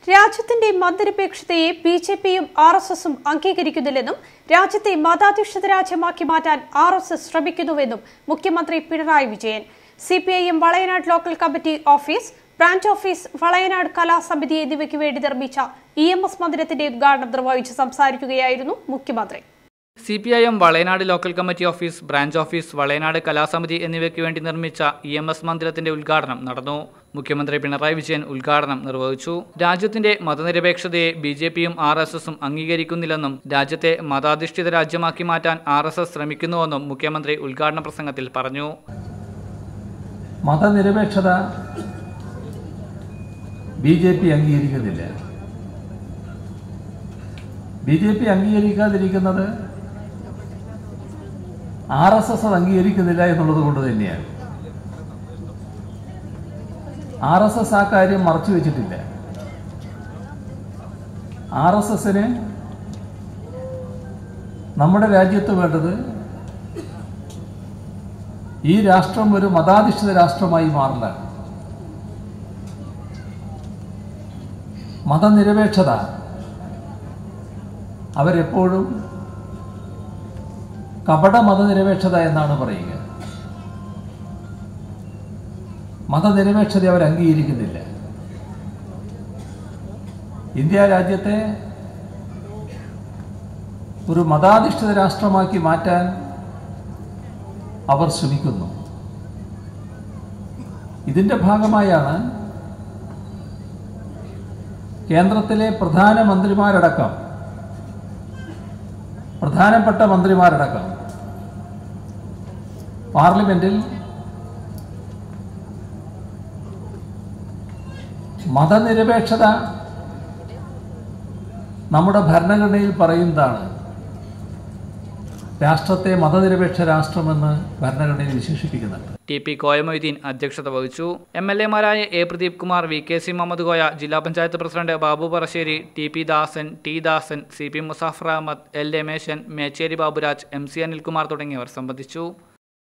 രാജ്യത്തിന്റെ മതനിരപേക്ഷതയെ B J പിയും ആർ എസ് എസും അംഗീകരിക്കുന്നില്ലെന്നും രാജ്യത്തെ മതാധിഷ്ഠിത രാജ്യമാക്കി മാറ്റാൻ ആർ എസ് എസ് ശ്രമിക്കുന്നുവെന്നും മുഖ്യമന്ത്രി Pinarayi Vijayan C P I M Valayanad local committee office branch office Valayanad കലാസമിതി എന്നിവയ്ക്ക് വേണ്ടി നിർമ്മിച്ച ഇ എം എസ് മന്ദിരത്തിന്റെ ഉദ്ഘാടനം നിർവഹിച്ച് സംസാരിക്കുകയായിരുന്നു മുഖ്യമന്ത്രി C P I M Valayanad local committee office branch office Valayanad കലാസമിതി എന്നിവയ്ക്ക് വേണ്ടി നിർമ്മിച്ച ഇ എം എസ് മന്ദിരത്തിന്റെ ഉദ്ഘാടനം നടന്നു മുഖ്യമന്ത്രി പിണറായി വിജയൻ ഉദ്ഘാടനം നിർവഹിച്ചു രാജ്യത്തിന്റെ മതനിരപേക്ഷതയെ ബി ജെ പിയും ആർ എസ് എസും അംഗീകരിക്കുന്നില്ലെന്നും രാജ്യത്തെ മതാധിഷ്ഠിത രാജ്യമാക്കി മാറ്റാൻ ആർ എസ് എസ് ശ്രമിക്കുന്നുവെന്നും മുഖ്യമന്ത്രി ഉദ്ഘാടന പ്രസംഗത്തിൽ പറഞ്ഞു മതനിരപേക്ഷത ബി ജെ പി അംഗീകരിക്കുന്നില്ല ബി ജെ പി അംഗീകരിക്കാതിരിക്കുന്നത് ആർ എസ് എസ് അത് അംഗീകരിക്കുന്നില്ല എന്നുള്ളത് കൊണ്ട് തന്നെയാണ് ആർ എസ് എസ് ആ കാര്യം മറച്ചു വെച്ചിട്ടില്ല ആർ എസ് എസിന് നമ്മുടെ രാജ്യത്ത് വേണ്ടത് ഈ രാഷ്ട്രം ഒരു മതാധിഷ്ഠിത രാഷ്ട്രമായി മാറില്ല മതനിരപേക്ഷത അവരെപ്പോഴും കപട മതനിരപേക്ഷത എന്നാണ് പറയുക മതനിരപേക്ഷത അവർ അംഗീകരിക്കുന്നില്ല ഇന്ത്യ രാജ്യത്തെ ഒരു മതാധിഷ്ഠിത രാഷ്ട്രമാക്കി മാറ്റാൻ അവർ ശ്രമിക്കുന്നു ഇതിന്റെ ഭാഗമായാണ് കേന്ദ്രത്തിലെ പ്രധാനമന്ത്രിമാരടക്കം പ്രധാനപ്പെട്ട മന്ത്രിമാരടക്കം പാർലമെന്റിൽ മതനിരപേക്ഷത നമ്മുടെ ഭരണഘടനയിൽ പറയുന്നതാണ് രാഷ്ട്രത്തെ മതനിരപേക്ഷ രാഷ്ട്രമെന്ന് ഭരണഘടനയിൽ വിശേഷിപ്പിക്കുന്നുണ്ട് ടി പി കോയമൊയ്തീൻ അധ്യക്ഷത വഹിച്ചു എം എൽ എമാരായ A Pradeep Kumar V K C Muhammed Koya ജില്ലാ panchayat president Babu Parassery T P Dasan T Dasan C P Muzaffar Ahammed L Rameshan Mecheri Baburaj M C Anilkumar തുടങ്ങിയവർ സംബന്ധിച്ചു